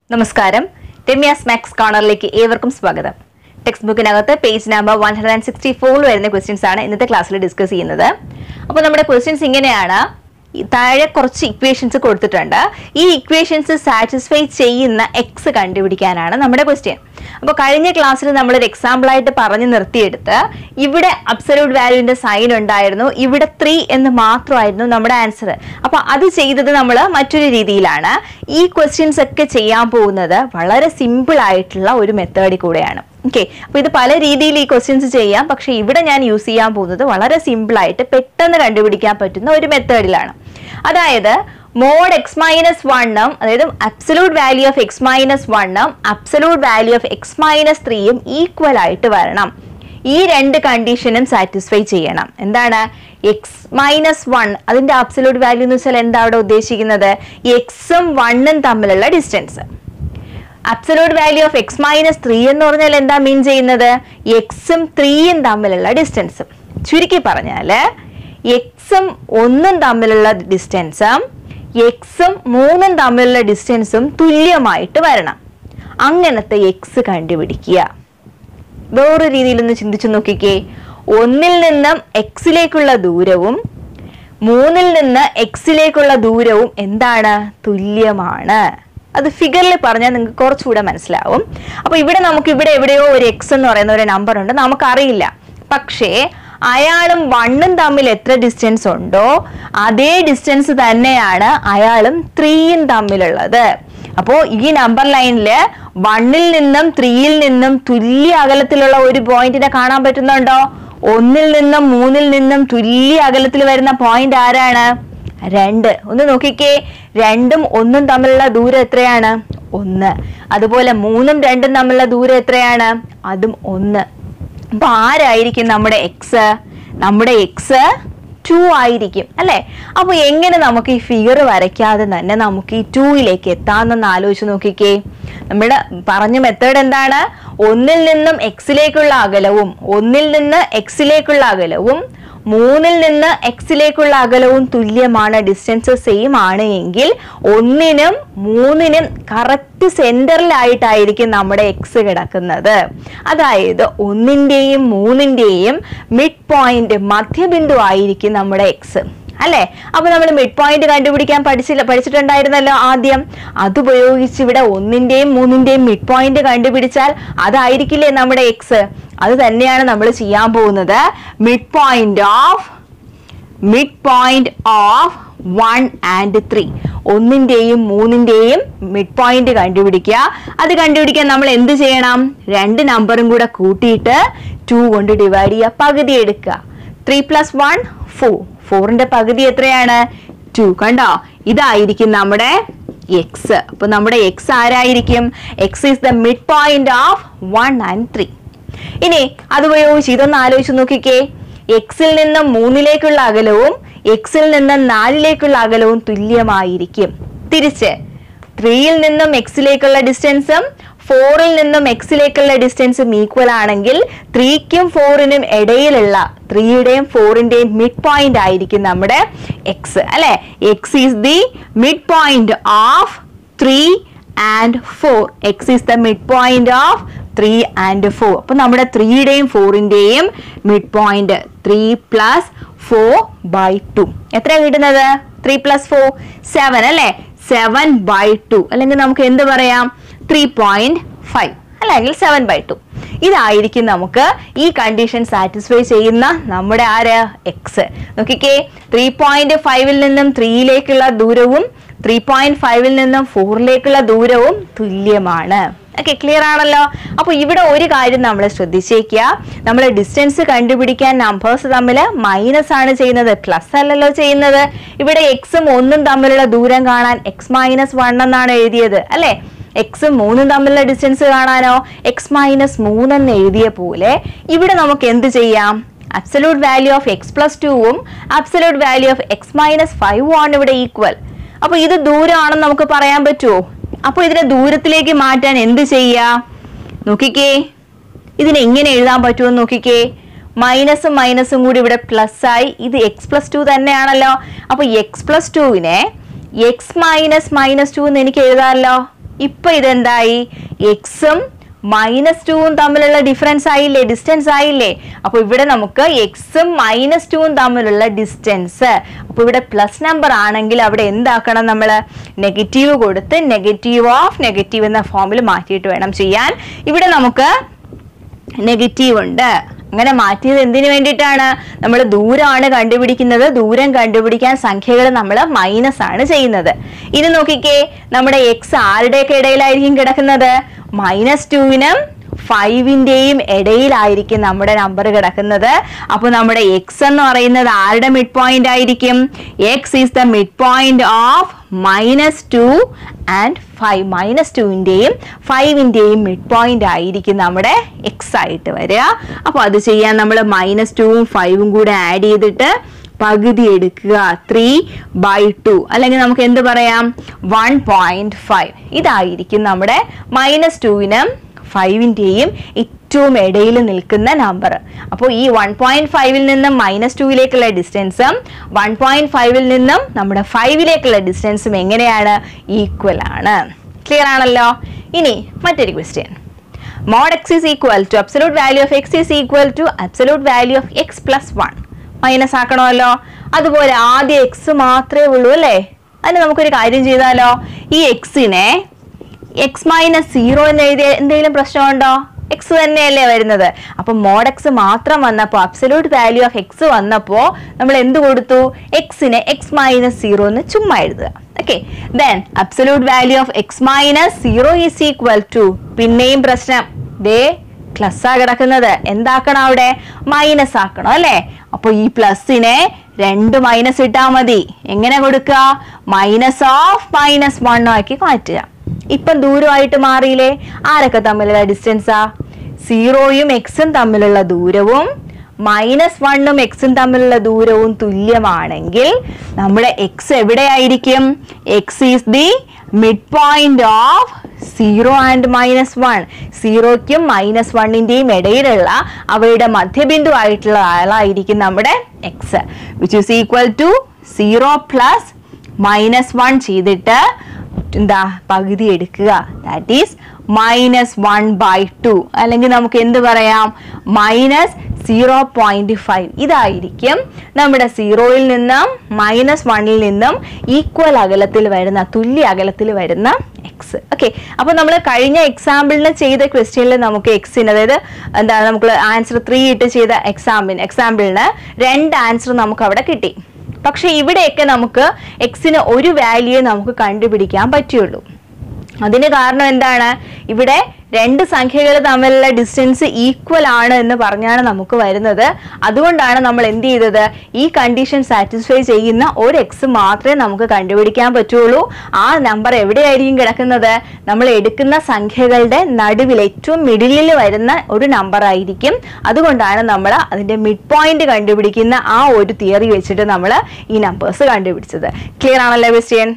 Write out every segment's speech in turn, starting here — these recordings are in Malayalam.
നമസ്കാരം രമ്യാസ് മാക്സ് കോർണറിലേക്ക് ഏവർക്കും സ്വാഗതം ടെക്സ്റ്റ് ബുക്കിനകത്ത് page number one hundred and sixty ഫോറിൽ വരുന്ന ക്വസ്റ്റ്യൻസ് ആണ് ഇന്നത്തെ ക്ലാസ്സിൽ ഡിസ്കസ് ചെയ്യുന്നത് അപ്പോൾ നമ്മുടെ ക്വസ്റ്റ്യൻസ് ഇങ്ങനെയാണ് ഈ താഴെ കുറച്ച് ഇക്വേഷൻസ് കൊടുത്തിട്ടുണ്ട് ഈ ഇക്വേഷൻസ് സാറ്റിസ്ഫൈ ചെയ്യുന്ന എക്സ് കണ്ടുപിടിക്കാനാണ് നമ്മുടെ ക്വസ്റ്റ്യൻ അപ്പോൾ കഴിഞ്ഞ ക്ലാസ്സിൽ നമ്മളൊരു എക്സാമ്പിൾ ആയിട്ട് പറഞ്ഞു നിർത്തിയെടുത്ത് ഇവിടെ അബ്സല്യൂട്ട് വാല്യൂവിന്റെ സൈൻ ഉണ്ടായിരുന്നു ഇവിടെ ത്രീ എന്ന് മാത്രമായിരുന്നു നമ്മുടെ ആൻസർ അപ്പോൾ അത് ചെയ്തത് നമ്മൾ മറ്റൊരു രീതിയിലാണ് ഈ ക്വസ്റ്റ്യൻസ് ഒക്കെ ചെയ്യാൻ പോകുന്നത് വളരെ സിമ്പിൾ ആയിട്ടുള്ള ഒരു മെത്തേഡിൽ കൂടെയാണ് ഓക്കെ അപ്പൊ ഇത് പല രീതിയിൽ ഈ ക്വസ്റ്റ്യൻസ് ചെയ്യാം പക്ഷെ ഇവിടെ ഞാൻ യൂസ് ചെയ്യാൻ പോകുന്നത് വളരെ സിമ്പിൾ ആയിട്ട് പെട്ടെന്ന് കണ്ടുപിടിക്കാൻ പറ്റുന്ന ഒരു മെത്തേഡിലാണ് അതായത് മോഡ് എക്സ് മൈനസ് വണ്ണും അതായത് absolute value of X minus വണ്ണും absolute value of X minus ത്രീയും ഈക്വൽ ആയിട്ട് വരണം ഈ രണ്ട് കണ്ടീഷനും സാറ്റിസ്ഫൈ ചെയ്യണം എന്താണ് എക്സ് മൈനസ് വൺ അതിന്റെ അബ്സലൂട്ട് വാല്യൂ എന്ന് വെച്ചാൽ എന്താ അവിടെ ഉദ്ദേശിക്കുന്നത് എക്സും വണ്ണും തമ്മിലുള്ള distance absolute value of X minus three എന്ന് പറഞ്ഞാൽ എന്താ മീൻ ചെയ്യുന്നത് എക്സും ത്രീയും തമ്മിലുള്ള ഡിസ്റ്റൻസും ചുരുക്കി പറഞ്ഞാൽ എക്സും ഒന്നും തമ്മിലുള്ള ഡിസ്റ്റൻസും എക്സും മൂന്നും തമ്മിലുള്ള ഡിസ്റ്റൻസും തുല്യമായിട്ട് വരണം അങ്ങനത്തെ എക്സ് കണ്ടുപിടിക്കുക വേറൊരു രീതിയിലൊന്ന് ചിന്തിച്ചു നോക്കിക്കേ ഒന്നിൽ നിന്നും എക്സിലേക്കുള്ള ദൂരവും മൂന്നിൽ നിന്ന് എക്സിലേക്കുള്ള ദൂരവും എന്താണ് തുല്യമാണ് അത് ഫിഗറിൽ പറഞ്ഞാൽ നിങ്ങൾക്ക് കുറച്ചുകൂടെ മനസ്സിലാവും അപ്പൊ ഇവിടെ നമുക്ക് ഇവിടെ എവിടെയോ ഒരു എക്സ് എന്ന് പറയുന്ന ഒരു നമ്പർ ഉണ്ട് നമുക്കറിയില്ല പക്ഷേ അയാളും വണ്ണും തമ്മിൽ എത്ര ഡിസ്റ്റൻസ് ഉണ്ടോ അതേ ഡിസ്റ്റൻസ് തന്നെയാണ് അയാളും ത്രീയും തമ്മിലുള്ളത് അപ്പോ ഈ നമ്പർ ലൈനിൽ വണ്ണിൽ നിന്നും ത്രീയിൽ നിന്നും തുല്യ അകലത്തിലുള്ള ഒരു പോയിന്റിനെ കാണാൻ പറ്റുന്നുണ്ടോ ഒന്നിൽ നിന്നും മൂന്നിൽ നിന്നും തുല്യ അകലത്തിൽ വരുന്ന പോയിന്റ് ആരാണ് രണ്ട് ഒന്ന് നോക്കിക്കേ രണ്ടും ഒന്നും തമ്മിലുള്ള ദൂരം എത്രയാണ് ഒന്ന് അതുപോലെ മൂന്നും രണ്ടും തമ്മിലുള്ള ദൂരം എത്രയാണ് അതും ഒന്ന് അപ്പൊ ആരായിരിക്കും നമ്മുടെ എക്സ് നമ്മുടെ എക്സ് ടു ആയിരിക്കും അല്ലെ അപ്പൊ എങ്ങനെ നമുക്ക് ഈ ഫിഗർ വരയ്ക്കാതെ തന്നെ നമുക്ക് ഈ ടൂയിലേക്ക് എത്താമെന്നൊന്ന് ആലോചിച്ച് നോക്കിക്കേ നമ്മുടെ പറഞ്ഞ മെത്തേഡ് എന്താണ് ഒന്നിൽ നിന്നും എക്സിലേക്കുള്ള അകലവും ഒന്നിൽ നിന്ന് എക്സിലേക്കുള്ള അകലവും മൂന്നിൽ നിന്ന് എക്സിലേക്കുള്ള അകലവും തുല്യമാണ് ഡിസ്റ്റൻസ് സെയിം ആണ് എങ്കിൽ ഒന്നിനും മൂന്നിനും കറക്റ്റ് സെന്ററിലായിട്ടായിരിക്കും നമ്മുടെ എക്സ് കിടക്കുന്നത് അതായത് ഒന്നിന്റെയും മൂന്നിന്റെയും മിഡ് പോയിന്റ് മധ്യബിന്ദു ആയിരിക്കും നമ്മുടെ എക്സ് അല്ലേ അപ്പൊ നമ്മൾ മിഡ് പോയിന്റ് കണ്ടുപിടിക്കാൻ പഠിച്ചില്ല പഠിച്ചിട്ടുണ്ടായിരുന്നല്ലോ ആദ്യം അതുപയോഗിച്ച് ഇവിടെ ഒന്നിന്റെയും മൂന്നിന്റെയും മിഡ് പോയിന്റ് കണ്ടുപിടിച്ചാൽ അതായിരിക്കില്ലേ നമ്മുടെ എക്സ് അത് തന്നെയാണ് നമ്മൾ ചെയ്യാൻ പോകുന്നത് mid point of mid point of one and three ഒന്നിന്റെയും മൂന്നിന്റെയും മിഡ് പോയിന്റ് കണ്ടുപിടിക്കുക അത് കണ്ടുപിടിക്കാൻ നമ്മൾ എന്ത് ചെയ്യണം രണ്ട് നമ്പറും കൂടെ കൂട്ടിയിട്ട് ടു കൊണ്ട് ഡിവൈഡ് ചെയ്യുക പകുതി എടുക്കുക ത്രീ പ്ലസ് വൺ ഫോർ ഫോറിന്റെ പകുതി എത്രയാണ് ടു കണ്ടോ ഇതായിരിക്കും നമ്മുടെ എക്സ് അപ്പൊ നമ്മുടെ എക്സ് ആരായിരിക്കും X is the mid point of one and three ഇനി അത് ഉപയോഗിച്ച് ഇതൊന്ന് ആലോചിച്ച് നോക്കിക്കേ എക്സിൽ നിന്നും മൂന്നിലേക്കുള്ള അകലവും എക്സിൽ നിന്നും നാലിലേക്കുള്ള അകലവും തുല്യമായിരിക്കും തിരിച്ച് ത്രീയിൽ നിന്നും എക്സിലേക്കുള്ള ഡിസ്റ്റൻസും ഫോറിൽ നിന്നും എക്സിലേക്കുള്ള ഡിസ്റ്റൻസും ഈക്വൽ ആണെങ്കിൽ ത്രീക്കും ഫോറിനും ഇടയിലുള്ള ത്രീയുടെയും ഫോറിന്റെയും മിഡ് പോയിന്റ് ആയിരിക്കും നമ്മുടെ എക്സ് അല്ലെ X is the mid point of three and four X is the mid point of three and four അപ്പൊ നമ്മുടെ ത്രീയുടെയും ഫോറിന്റെയും mid point three plus four by two എത്ര കിട്ടുന്നത് ത്രീ പ്ലസ് ഫോർ സെവൻ അല്ലെ സെവൻ ബൈ ടു അല്ലെങ്കിൽ നമുക്ക് എന്ത് പറയാം ത്രീ പോയിന്റ് ഫൈവ് അല്ലെങ്കിൽ സെവൻ ബൈ ടു ഇതായിരിക്കും നമുക്ക് ഈ കണ്ടീഷൻ സാറ്റിസ്ഫൈ ചെയ്യുന്ന നമ്മുടെ ആര് എക്സ് നോക്കിക്കേ ത്രീ പോയിന്റ് ഫൈവിൽ നിന്നും ത്രീയിലേക്കുള്ള ദൂരവും ത്രീ പോയിന്റ് ഫൈവിൽ നിന്നും ഫോറിലേക്കുള്ള ദൂരവും തുല്യമാണ് ഓക്കെ ക്ലിയർ ആണല്ലോ അപ്പൊ ഇവിടെ ഒരു കാര്യം നമ്മൾ ശ്രദ്ധിച്ചേക്കുക നമ്മൾ ഡിസ്റ്റൻസ് കണ്ടുപിടിക്കാൻ നമ്പേഴ്സ് തമ്മിൽ മൈനസ് ആണ് ചെയ്യുന്നത് പ്ലസ് അല്ലല്ലോ ചെയ്യുന്നത് ഇവിടെ എക്സും ഒന്നും തമ്മിലുള്ള ദൂരം കാണാൻ എക്സ് മൈനസ് വൺ എന്നാണ് എഴുതിയത് അല്ലെ എക്സും മൂന്നും തമ്മിലുള്ള ഡിസ്റ്റൻസ് കാണാനോ എക്സ് മൈനസ് മൂന്നെന്ന് എഴുതിയ പോലെ ഇവിടെ നമുക്ക് എന്ത് ചെയ്യാം absolute value of X plus ടുവും absolute value of X minus ഫൈവും ആണ് ഇവിടെ ഈക്വൽ അപ്പൊ ഇത് ദൂരമാണെന്ന് നമുക്ക് പറയാൻ പറ്റുമോ അപ്പൊ ഇതിനെ ദൂരത്തിലേക്ക് മാറ്റാൻ എന്ത് ചെയ്യാ നോക്കിക്കേ ഇതിനെ എങ്ങനെ എഴുതാൻ പറ്റുമെന്ന് നോക്കിക്കേ മൈനസും മൈനസും കൂടി ഇവിടെ പ്ലസ് ആയി ഇത് എക്സ് പ്ലസ് ടു തന്നെയാണല്ലോ അപ്പൊ എക്സ് പ്ലസ് ടുവിനെ എക്സ് മൈനസ് മൈനസ് ടു എന്ന് എനിക്ക് എഴുതാമല്ലോ ഇപ്പൊ ഇതെന്തായി എക്സും മൈനസ് ടുവും തമ്മിലുള്ള ഡിഫറൻസ് ആയില്ലേ ഡിസ്റ്റൻസ് ആയില്ലേ അപ്പൊ ഇവിടെ നമുക്ക് എക്സും മൈനസ് ടുവും തമ്മിലുള്ള ഡിസ്റ്റൻസ് അപ്പൊ ഇവിടെ പ്ലസ് നമ്പർ ആണെങ്കിൽ അവിടെ എന്താക്കണം നമ്മൾ നെഗറ്റീവ് കൊടുത്ത് നെഗറ്റീവ് ഓഫ് നെഗറ്റീവ് എന്ന ഫോമിൽ മാറ്റിയിട്ട് വേണം ചെയ്യാൻ ഇവിടെ നമുക്ക് നെഗറ്റീവ് ഉണ്ട് അങ്ങനെ മാറ്റിയത് എന്തിനു വേണ്ടിയിട്ടാണ് നമ്മൾ ദൂരമാണ് കണ്ടുപിടിക്കുന്നത് ദൂരം കണ്ടുപിടിക്കാൻ സംഖ്യകൾ നമ്മൾ മൈനസ് ആണ് ചെയ്യുന്നത് ഇനി നോക്കിക്കേ നമ്മുടെ എക്സ് ആരുടെയൊക്കെ ഇടയിലായിരിക്കും കിടക്കുന്നത് മൈനസ് ടുവിനും ഫൈവിന്റെയും ഇടയിലായിരിക്കും നമ്മുടെ നമ്പർ കിടക്കുന്നത് അപ്പൊ നമ്മുടെ എക്സ് എന്ന് പറയുന്നത് ആരുടെ മിഡ് പോയിന്റ് ആയിരിക്കും X is the mid point of minus two and five minus ടുവിൻ്റെയും ഫൈവിൻ്റെയും മിഡ് പോയിന്റ് ആയിരിക്കും നമ്മുടെ എക്സ് ആയിട്ട് വരിക അപ്പോൾ അത് ചെയ്യാൻ നമ്മൾ മൈനസ് ടുവും ഫൈവും കൂടെ ആഡ് ചെയ്തിട്ട് പകുതി എടുക്കുക ത്രീ ബൈ ടു അല്ലെങ്കിൽ നമുക്ക് എന്ത് പറയാം വൺ പോയിന്റ് ഫൈവ് ഇതായിരിക്കും നമ്മുടെ മൈനസ് ടുവിനും ഫൈവിൻ്റെയും ഏറ്റവും ഇടയിൽ നിൽക്കുന്ന നമ്പർ അപ്പോൾ ഈ വൺ പോയിന്റ് ഫൈവിൽ നിന്നും മൈനസ് ടുവിലേക്കുള്ള ഡിസ്റ്റൻസും വൺ പോയിന്റ് ഫൈവിൽ നിന്നും നമ്മുടെ ഫൈവിലേക്കുള്ള ഡിസ്റ്റൻസും എങ്ങനെയാണ് ഈക്വൽ ആണ് ക്ലിയർ ആണല്ലോ ഇനി മറ്റൊരു question mod X is equal to absolute value of X is equal to absolute value of X plus one minus ആക്കണമല്ലോ അതുപോലെ ആദ്യം എക്സ് മാത്രമേ ഉള്ളൂ അല്ലേ അതിന് നമുക്കൊരു കാര്യം ചെയ്താലോ ഈ എക്സിനെ എക്സ് മൈനസ് സീറോ എന്ന് എഴുതിയ എന്തെങ്കിലും പ്രശ്നമുണ്ടോ എക്സ് തന്നെയല്ലേ വരുന്നത് അപ്പൊ മോഡ് എക്സ് മാത്രം വന്നപ്പോൾ അബ്സല്യൂട്ട് വാല്യൂ ഓഫ് എക്സ് വന്നപ്പോൾ നമ്മൾ എന്ത് കൊടുത്തു എക്സിനെ എക്സ് മൈനസ് സീറോ എന്ന് ചുമ്മാ എഴുതുക okay then absolute value of X minus zero is equal to പിന്നെയും പ്രശ്നം ദേ പ്ലസ്സാ കിടക്കുന്നത് എന്താക്കണം അവിടെ മൈനസ് ആക്കണം അല്ലേ അപ്പൊ ഈ പ്ലസിനെ രണ്ട് മൈനസ് ഇട്ടാ മതി എങ്ങനെ കൊടുക്കുക മൈനസ് ഓഫ് മൈനസ് വൺ ആക്കി മാറ്റുക ഇപ്പം ദൂരമായിട്ട് മാറിയില്ലേ ആരൊക്കെ തമ്മിലുള്ള ഡിസ്റ്റൻസാ സീറോയും എക്സും തമ്മിലുള്ള ദൂരവും മൈനസ് വണ്ണും എക്സും തമ്മിലുള്ള ദൂരവും തുല്യമാണെങ്കിൽ നമ്മുടെ എക്സ് എവിടെയായിരിക്കും x is the mid point of zero and minus one സീറോയ്ക്കും മൈനസ് വണ്ണിന്റെയും ഇടയിലുള്ള അവയുടെ മധ്യബിന്ദു ആയിട്ടുള്ള ആളായിരിക്കും നമ്മുടെ x which is equal to zero plus minus one ചെയ്തിട്ട് എന്താ പകുതി എടുക്കുക that is minus one by two അല്ലെങ്കിൽ നമുക്ക് എന്ത് പറയാം മൈനസ് സീറോ പോയിന്റ് ഫൈവ് ഇതായിരിക്കും നമ്മുടെ സീറോയിൽ നിന്നും മൈനസ് വണ്ണിൽ നിന്നും ഈക്വൽ അകലത്തിൽ വരുന്ന തുല്യ അകലത്തിൽ വരുന്ന എക്സ് ഓക്കെ അപ്പോൾ നമ്മൾ കഴിഞ്ഞ എക്സാമ്പിളിന് ചെയ്ത ക്വസ്റ്റ്യനിൽ നമുക്ക് എക്സിന് അതായത് എന്താ നമുക്ക് ആൻസർ ത്രീ ഇട്ട് ചെയ്ത എക്സാമ്പിൾ എക്സാമ്പിളിന് രണ്ട് ആൻസർ നമുക്ക് അവിടെ കിട്ടി പക്ഷെ ഇവിടെയൊക്കെ നമുക്ക് എക്സിന് ഒരു വാല്യൂ നമുക്ക് കണ്ടുപിടിക്കാൻ പറ്റുള്ളൂ അതിന് കാരണം എന്താണ് ഇവിടെ രണ്ട് സംഖ്യകൾ തമ്മിലുള്ള ഡിസ്റ്റൻസ് ഈക്വൽ ആണ് എന്ന് പറഞ്ഞാണ് നമുക്ക് വരുന്നത് അതുകൊണ്ടാണ് നമ്മൾ എന്ത് ചെയ്തത് ഈ കണ്ടീഷൻ സാറ്റിസ്ഫൈ ചെയ്യുന്ന ഒരു എക്സ് മാത്രമേ നമുക്ക് കണ്ടുപിടിക്കാൻ പറ്റുള്ളൂ ആ നമ്പർ എവിടെയായിരിക്കും കിടക്കുന്നത് നമ്മൾ എടുക്കുന്ന സംഖ്യകളുടെ നടുവിൽ ഏറ്റവും മിഡിലിൽ വരുന്ന ഒരു നമ്പർ ആയിരിക്കും അതുകൊണ്ടാണ് നമ്മൾ അതിന്റെ മിഡ് പോയിന്റ് കണ്ടുപിടിക്കുന്ന ആ ഒരു തിയറി വെച്ചിട്ട് നമ്മൾ ഈ നമ്പേഴ്സ് കണ്ടുപിടിച്ചത് ക്ലിയർ ആണല്ലോ question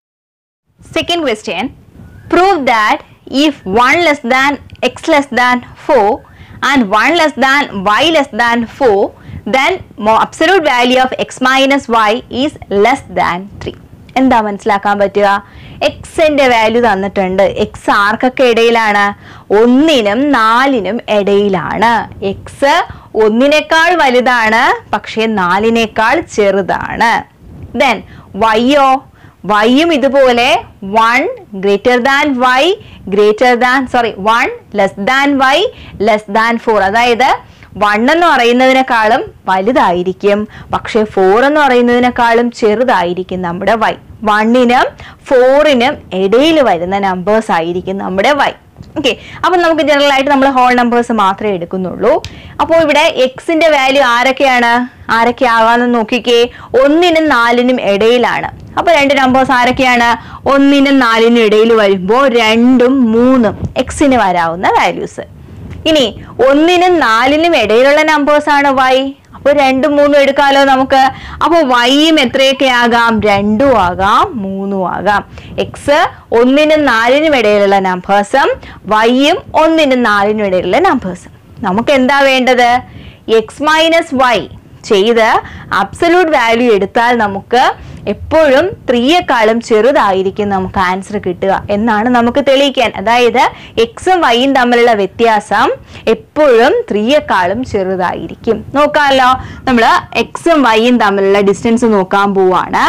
second question prove that if 1 less than x less than 4 and 1 less than y less than 4 then mo- absolute value of x minus y is less than 3 എന്താ മനസ്സിലാക്കാൻ പറ്റുക എക്സിന്റെ വാല്യൂ തന്നിട്ടുണ്ട് എക്സ് ആർക്കൊക്കെ ഇടയിലാണ് ഒന്നിനും നാലിനും ഇടയിലാണ് എക്സ് ഒന്നിനേക്കാൾ വലുതാണ് പക്ഷേ നാലിനേക്കാൾ ചെറുതാണ് ദെൻ വൈയോ വൈയും ഇതുപോലെ one greater than y greater than sorry one less than y less than four അതായത് വൺ എന്ന് പറയുന്നതിനേക്കാളും വലുതായിരിക്കും പക്ഷെ ഫോർ എന്ന് പറയുന്നതിനേക്കാളും ചെറുതായിരിക്കും നമ്മുടെ വൈ വണ്ണിനും ഫോറിനും ഇടയിൽ വരുന്ന നമ്പേഴ്സ് ആയിരിക്കും നമ്മുടെ വൈ ഓക്കെ അപ്പൊ നമുക്ക് ജനറൽ ആയിട്ട് നമ്മൾ ഹോൾ നമ്പേഴ്സ് മാത്രമേ എടുക്കുന്നുള്ളൂ അപ്പോൾ ഇവിടെ എക്സിന്റെ വാല്യൂ ആരൊക്കെയാണ് ആരൊക്കെ ആകാന്ന് നോക്കിക്കേ ഒന്നിനും നാലിനും ഇടയിലാണ് അപ്പൊ രണ്ട് നമ്പേഴ്സ് ആരൊക്കെയാണ് ഒന്നിനും നാലിനും ഇടയിൽ വരുമ്പോൾ രണ്ടും മൂന്നും എക്സിന് വരാവുന്ന വാല്യൂസ് ഇനി ഒന്നിനും നാലിനും ഇടയിലുള്ള നമ്പേഴ്സ് ആണ് വൈ അപ്പോൾ രണ്ടും മൂന്നും എടുക്കാലോ നമുക്ക് അപ്പോൾ വൈയും എത്രയൊക്കെ ആകാം രണ്ടും ആകാം മൂന്നും ആകാം എക്സ് ഒന്നിനും നാലിനും ഇടയിലുള്ള നമ്പേഴ്സും വൈയും ഒന്നിനും നാലിനും ഇടയിലുള്ള നമ്പേഴ്സും നമുക്ക് എന്താ വേണ്ടത് എക്സ് മൈനസ് വൈ ചെയ്ത് അബ്സല്യൂട്ട് വാല്യൂ എടുത്താൽ നമുക്ക് എപ്പോഴും ത്രീയെക്കാളും ചെറുതായിരിക്കും നമുക്ക് ആൻസർ കിട്ടുക എന്നാണ് നമുക്ക് തെളിയിക്കാൻ അതായത് എക്സും വൈയും തമ്മിലുള്ള വ്യത്യാസം എപ്പോഴും ത്രീയെക്കാളും ചെറുതായിരിക്കും നോക്കാമല്ലോ നമ്മൾ എക്സും വൈയും തമ്മിലുള്ള ഡിസ്റ്റൻസ് നോക്കാൻ പോവാണ്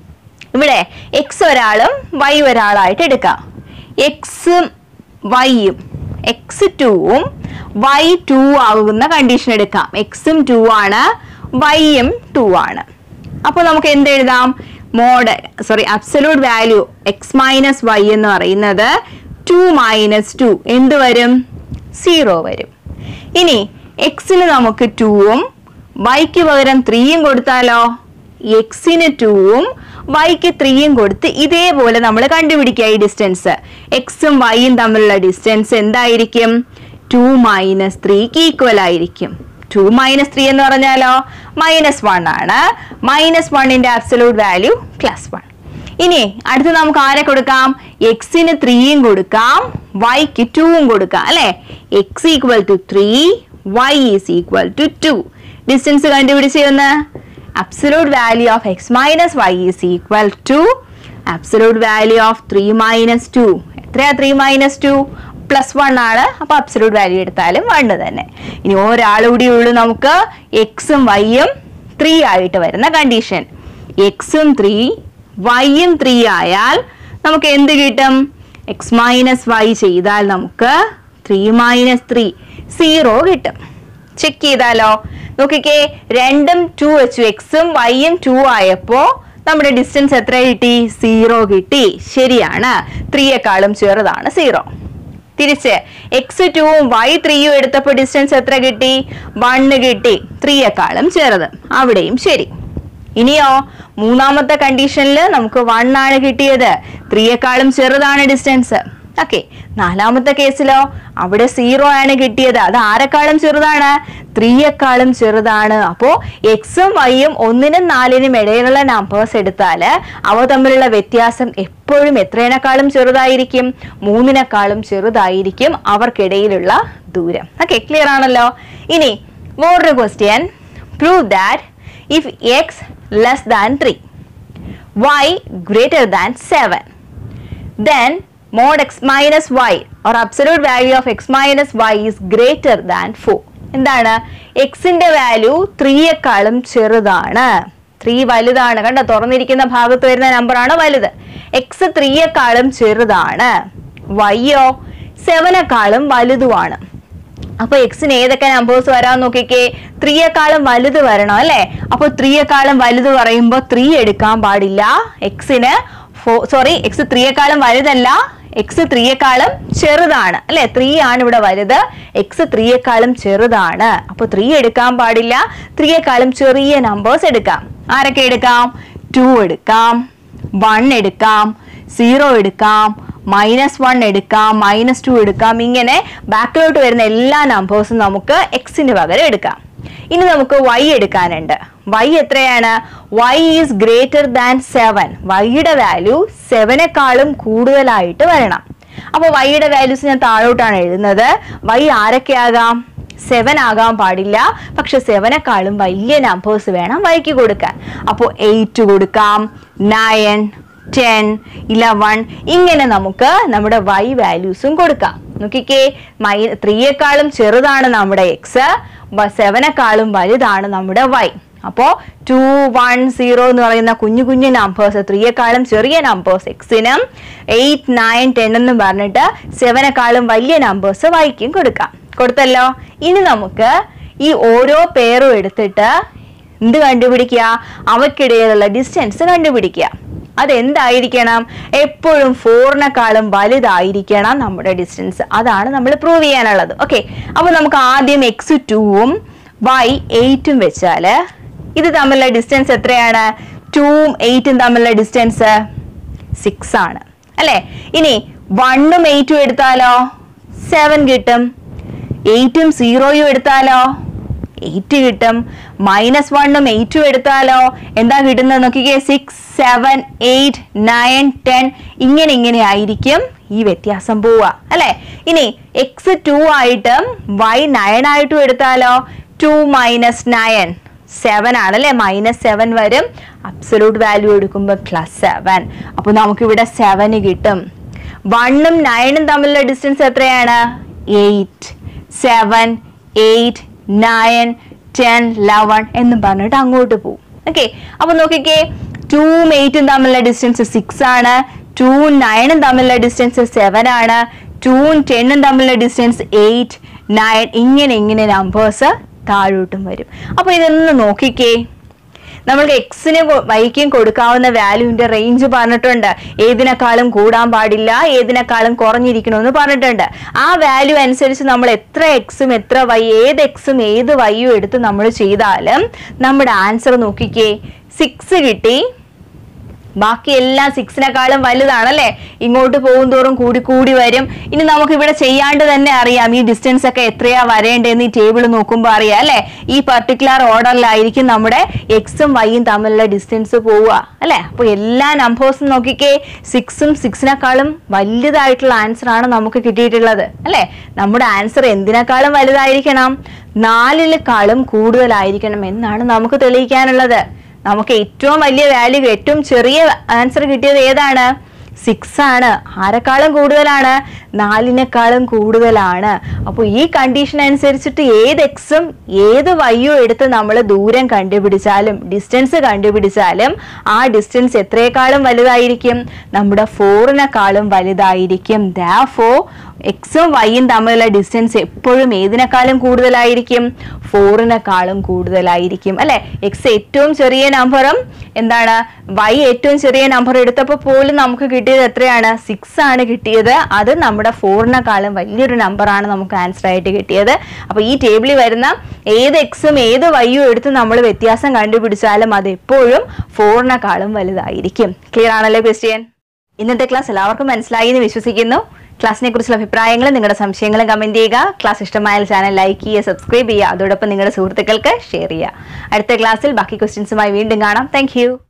ഇവിടെ എക്സ് ഒരാളും വൈ ഒരാളായിട്ട് എടുക്കാം എക്സും വൈയും എക്സ് ടുവും വൈ ടു ആകുന്ന കണ്ടീഷൻ എടുക്കാം എക്സും ടു ആണ് വൈയും ടു ആണ് അപ്പോൾ നമുക്ക് എന്ത് എഴുതാം mod sorry absolute value x minus y എന്ന് പറയുന്നത് ടു മൈനസ് ടു എന്ത് വരും സീറോ വരും ഇനി എക്സിന് നമുക്ക് ടൂവും വൈക്ക് പകരം ത്രീയും കൊടുത്താലോ എക്സിന് ടൂവും വൈക്ക് ത്രീയും കൊടുത്ത് ഇതേപോലെ നമ്മൾ കണ്ടുപിടിക്കുക ഈ ഡിസ്റ്റൻസ് എക്സും വൈയും തമ്മിലുള്ള ഡിസ്റ്റൻസ് എന്തായിരിക്കും ടു മൈനസ് ത്രീക്ക് ഈക്വൽ ആയിരിക്കും ടു മൈനസ് ത്രീ എന്ന് പറഞ്ഞാലോ മൈനസ് വൺ ആണ് മൈനസ് വണ്ണിന്റെ അബ്സലൂട്ട് വാല്യൂ പ്ലസ് വൺ ഇനി അടുത്ത് നമുക്ക് ആരെ കൊടുക്കാം എക്സിന് ത്രീയും കൊടുക്കാം വൈക്ക് ടൂവും കൊടുക്കാം അല്ലെ x equal to three y is equal to two distance കണ്ടുപിടിച്ചൊന്ന് absolute value of x minus y is equal to absolute value of 3 minus 2 എത്രയാ 3 minus 2 പ്ലസ് വൺ ആണ് അപ്പൊ അബ്സലൂട്ട് വാല്യൂ എടുത്താലും വണ്ണ് തന്നെ ഇനി ഒരാൾ കൂടി ഉള്ളൂ നമുക്ക് എക്സും വൈയും ത്രീ ആയിട്ട് വരുന്ന കണ്ടീഷൻ എക്സും ത്രീ വൈയും ത്രീ ആയാൽ നമുക്ക് എന്ത് കിട്ടും എക്സ് മൈനസ് വൈ ചെയ്താൽ നമുക്ക് ത്രീ മൈനസ് ത്രീ സീറോ കിട്ടും ചെക്ക് ചെയ്താലോ നോക്കിക്കേ രണ്ടും ടു വെച്ചു എക്സും വൈയും ടു ആയപ്പോ നമ്മുടെ ഡിസ്റ്റൻസ് എത്ര കിട്ടി സീറോ കിട്ടി ശരിയാണ് ത്രീയെക്കാളും ചെറുതാണ് സീറോ തിരിച്ച് എക്സ് ടുവും വൈ ത്രീയും എടുത്തപ്പോൾ ഡിസ്റ്റൻസ് എത്ര കിട്ടി വണ്ണ് കിട്ടി ത്രീയെക്കാളും ചെറുത് അവിടെയും ശരി ഇനിയോ മൂന്നാമത്തെ കണ്ടീഷനിൽ നമുക്ക് വൺ ആണ് കിട്ടിയത് ത്രീയെക്കാളും ചെറുതാണ് ഡിസ്റ്റൻസ് ഓക്കെ നാലാമത്തെ കേസിലോ അവിടെ സീറോ ആണ് കിട്ടിയത് അത് ആരെക്കാളും ചെറുതാണ് ത്രീയെക്കാളും ചെറുതാണ് അപ്പോ എക്സും വൈയും ഒന്നിനും നാലിനും ഇടയിലുള്ള നമ്പേഴ്സ് എടുത്താൽ അവ തമ്മിലുള്ള വ്യത്യാസം എപ്പോഴും എത്രയിനേക്കാളും ചെറുതായിരിക്കും മൂന്നിനേക്കാളും ചെറുതായിരിക്കും അവർക്കിടയിലുള്ള ദൂരം ഓക്കെ ക്ലിയർ ആണല്ലോ ഇനി വേറൊരു question prove that if x less than three y greater than seven then mod x minus y or absolute value of x minus y is greater than 4 എന്താണ് എക്സിന്റെ വാല്യൂ ത്രീയെക്കാളും ചെറുതാണ് ത്രീ വലുതാണ് കണ്ടോ തുറന്നിരിക്കുന്ന ഭാഗത്ത് വരുന്ന നമ്പറാണ് വലുത് എക്സ് ത്രീയെക്കാളും ചെറുതാണ് വൈയോ സെവനെക്കാളും വലുതുമാണ് അപ്പൊ എക്സിന് ഏതൊക്കെ നമ്പേഴ്സ് വരാൻ നോക്കിക്കേ ത്രീയെക്കാളും വലുത് വരണം അല്ലെ അപ്പൊ ത്രീയെക്കാളും വലുത് പറയുമ്പോൾ ത്രീ എടുക്കാൻ പാടില്ല എക്സിന് സോറി എക്സ് ത്രീയെക്കാളും വലുതല്ല എക്സ് ത്രീയെക്കാളും ചെറുതാണ് അല്ലെ ത്രീ ആണ് ഇവിടെ വലുത് എക്സ് ത്രീയെക്കാളും ചെറുതാണ് അപ്പൊ ത്രീ എടുക്കാൻ പാടില്ല ത്രീയെക്കാളും ചെറിയ നമ്പേഴ്സ് എടുക്കാം ആരൊക്കെ എടുക്കാം ടു എടുക്കാം വൺ എടുക്കാം സീറോ എടുക്കാം മൈനസ് വൺ എടുക്കാം മൈനസ് ടു എടുക്കാം ഇങ്ങനെ ബാക്കിലോട്ട് വരുന്ന എല്ലാ നമ്പേഴ്സും നമുക്ക് എക്സിന് പകരം എടുക്കാം ഇനി നമുക്ക് y എടുക്കാനുണ്ട് y എത്രയാണ് y is greater than seven വൈയുടെ വാല്യൂ സെവനേക്കാളും കൂടുതലായിട്ട് വരണം അപ്പോൾ വൈയുടെ വാല്യൂസ് ഞാൻ താഴോട്ടാണ് എഴുതുന്നത് y ആരൊക്കെയാകാം സെവൻ ആകാൻ പാടില്ല പക്ഷെ സെവനേക്കാളും വലിയ നമ്പേഴ്സ് വേണം വൈക്ക് കൊടുക്കാൻ അപ്പോൾ എയ്റ്റ് കൊടുക്കാം നയൻ ടെൻ ഇലവൺ ഇങ്ങനെ നമുക്ക് നമ്മുടെ വൈ വാല്യൂസും കൊടുക്കാം നോക്കിക്കേ മൈ ത്രീയെക്കാളും ചെറുതാണ് നമ്മുടെ എക്സ് സെവനേക്കാളും വലുതാണ് നമ്മുടെ വൈ അപ്പോ ടു വൺ സീറോ എന്ന് പറയുന്ന കുഞ്ഞു കുഞ്ഞു നമ്പേഴ്സ് ത്രീയെക്കാളും ചെറിയ നമ്പേഴ്സ് എക്സിനും എയ്റ്റ് നയൻ ടെൻ എന്നും പറഞ്ഞിട്ട് സെവനേക്കാളും വലിയ നമ്പേഴ്സ് വൈക്കും കൊടുക്കാം കൊടുത്തല്ലോ ഇനി നമുക്ക് ഈ ഓരോ പേരും എടുത്തിട്ട് എന്ത് കണ്ടുപിടിക്കുക അവക്കിടയിലുള്ള ഡിസ്റ്റൻസ് കണ്ടുപിടിക്കുക അതെന്തായിരിക്കണം എപ്പോഴും ഫോറിനെക്കാളും വലുതായിരിക്കണം നമ്മുടെ ഡിസ്റ്റൻസ് അതാണ് നമ്മൾ പ്രൂവ് ചെയ്യാനുള്ളത് ഓക്കെ അപ്പൊ നമുക്ക് ആദ്യം എക്സ് ടൂവും വൈ എയ്റ്റും വെച്ചാല് ഇത് തമ്മിലുള്ള ഡിസ്റ്റൻസ് എത്രയാണ് ടൂവും എയ്റ്റും തമ്മിലുള്ള ഡിസ്റ്റൻസ് സിക്സ് ആണ് അല്ലെ ഇനി വണ്ണും എയ്റ്റും എടുത്താലോ സെവൻ കിട്ടും എയ്റ്റും സീറോയും എടുത്താലോ എയ്റ്റ് കിട്ടും മൈനസ് വണ്ണും എയ്റ്റും എടുത്താലോ എന്താ കിട്ടുന്നത് നോക്കിക്കേ six seven eight nine ten ഇങ്ങനെ ഇങ്ങനെ ആയിരിക്കും ഈ വ്യത്യാസം പോവുക അല്ലെ ഇനി എക്സ് ടു ആയിട്ടും വൈ നയൻ ആയിട്ടും എടുത്താലോ ടു മൈനസ് നയൻ സെവൻ ആണ് അല്ലെ മൈനസ് സെവൻ വരും അബ്സലൂട്ട് വാല്യൂ എടുക്കുമ്പോൾ പ്ലസ് സെവൻ അപ്പോൾ നമുക്കിവിടെ സെവന് കിട്ടും വണ്ണും നയനും തമ്മിലുള്ള ഡിസ്റ്റൻസ് എത്രയാണ് eight seven eight nine ten eleven എന്നും പറഞ്ഞിട്ട് അങ്ങോട്ട് പോകും ഓക്കെ അപ്പൊ നോക്കിക്കേ ടൂവും എയ്റ്റും തമ്മിലുള്ള ഡിസ്റ്റൻസ് സിക്സ് ആണ് ടൂവും നയനും തമ്മിലുള്ള ഡിസ്റ്റൻസ് സെവൻ ആണ് ടൂവും ടെന്നും തമ്മിലുള്ള ഡിസ്റ്റൻസ് എയ്റ്റ് നയൻ ഇങ്ങനെ ഇങ്ങനെ നമ്പേഴ്സ് താഴോട്ടും വരും അപ്പൊ ഇതൊന്ന് നോക്കിക്കേ നമ്മൾക്ക് എക്സിന് വൈക്കും കൊടുക്കാവുന്ന വാല്യൂവിന്റെ റേഞ്ച് പറഞ്ഞിട്ടുണ്ട് ഏതിനേക്കാളും കൂടാൻ പാടില്ല ഏതിനേക്കാളും കുറഞ്ഞിരിക്കണമെന്ന് പറഞ്ഞിട്ടുണ്ട് ആ വാല്യൂ അനുസരിച്ച് നമ്മൾ എത്ര എക്സും എത്ര വൈ ഏത് എക്സും ഏത് വൈയും എടുത്ത് നമ്മൾ ചെയ്താലും നമ്മുടെ ആൻസർ നോക്കിക്കേ സിക്സ് കിട്ടി ബാക്കി എല്ലാം സിക്സിനെക്കാളും വലുതാണല്ലേ ഇങ്ങോട്ട് പോകും തോറും കൂടി കൂടി വരും ഇനി നമുക്ക് ഇവിടെ ചെയ്യാണ്ട് തന്നെ അറിയാം ഈ ഡിസ്റ്റൻസ് ഒക്കെ എത്രയാ വരേണ്ടതെന്ന് ഈ ടേബിൾ നോക്കുമ്പോൾ അറിയാം അല്ലെ ഈ പർട്ടിക്കുലർ ഓർഡറിലായിരിക്കും നമ്മുടെ എക്സും വൈയും തമ്മിലുള്ള ഡിസ്റ്റൻസ് പോവുക അല്ലെ അപ്പോൾ എല്ലാ നമ്പേഴ്സും നോക്കിക്കേ സിക്സും സിക്സിനെക്കാളും വലുതായിട്ടുള്ള ആൻസർ ആണ് നമുക്ക് കിട്ടിയിട്ടുള്ളത് അല്ലെ നമ്മുടെ ആൻസർ എന്തിനേക്കാളും വലുതായിരിക്കണം നാലിലേക്കാളും കൂടുതലായിരിക്കണം എന്നാണ് നമുക്ക് തെളിയിക്കാനുള്ളത് നമുക്ക് ഏറ്റവും വലിയ വാല്യൂ ഏറ്റവും ചെറിയ ആൻസർ കിട്ടിയത് ഏതാണ് സിക്സ് ആണ് ആരെക്കാളും കൂടുതലാണ് നാലിനേക്കാളും കൂടുതലാണ് അപ്പോൾ ഈ കണ്ടീഷൻ അനുസരിച്ചിട്ട് ഏത് എക്സും ഏത് വൈയും എടുത്ത് നമ്മൾ ദൂരം കണ്ടുപിടിച്ചാലും ഡിസ്റ്റൻസ് കണ്ടുപിടിച്ചാലും ആ ഡിസ്റ്റൻസ് എത്രയെക്കാളും വലുതായിരിക്കും നമ്മുടെ ഫോറിനേക്കാളും വലുതായിരിക്കും ദാ ഫോ എക്സും വൈയും തമ്മിലുള്ള ഡിസ്റ്റൻസ് എപ്പോഴും ഏതിനേക്കാളും കൂടുതലായിരിക്കും ഫോറിനേക്കാളും കൂടുതലായിരിക്കും അല്ലെ എക്സ് ഏറ്റവും ചെറിയ നമ്പറും എന്താണ് വൈ ഏറ്റവും ചെറിയ നമ്പർ എടുത്തപ്പോൾ പോലും നമുക്ക് കിട്ടിയത് എത്രയാണ് സിക്സ് ആണ് കിട്ടിയത് അത് നമ്മുടെ ഫോറിനേക്കാളും വലിയൊരു നമ്പറാണ് നമുക്ക് ആൻസർ ആയിട്ട് കിട്ടിയത് അപ്പോൾ ഈ ടേബിളിൽ വരുന്ന ഏത് എക്സും ഏത് വൈയും എടുത്ത് നമ്മൾ വ്യത്യാസം കണ്ടുപിടിച്ചാലും അത് എപ്പോഴും ഫോറിനേക്കാളും വലുതായിരിക്കും ക്ലിയർ ആണല്ലേ ക്രിസ്ത്യൻ ഇന്നത്തെ ക്ലാസ് എല്ലാവർക്കും മനസ്സിലായി എന്ന് വിശ്വസിക്കുന്നു ക്ലാസ്സിനെ കുറിച്ചുള്ള അഭിപ്രായങ്ങളും നിങ്ങളുടെ സംശയങ്ങളും കമന്റ് ചെയ്യുക ക്ലാസ് ഇഷ്ടമായ ചാനൽ ലൈക്ക് ചെയ്യുക സബ്സ്ക്രൈബ് ചെയ്യുക അതോടൊപ്പം നിങ്ങളുടെ സുഹൃത്തുക്കൾക്ക് ഷെയർ ചെയ്യുക അടുത്ത ക്ലാസ്സിൽ ബാക്കി ക്വസ്റ്റ്യൻസുമായി വീണ്ടും കാണാം താങ്ക്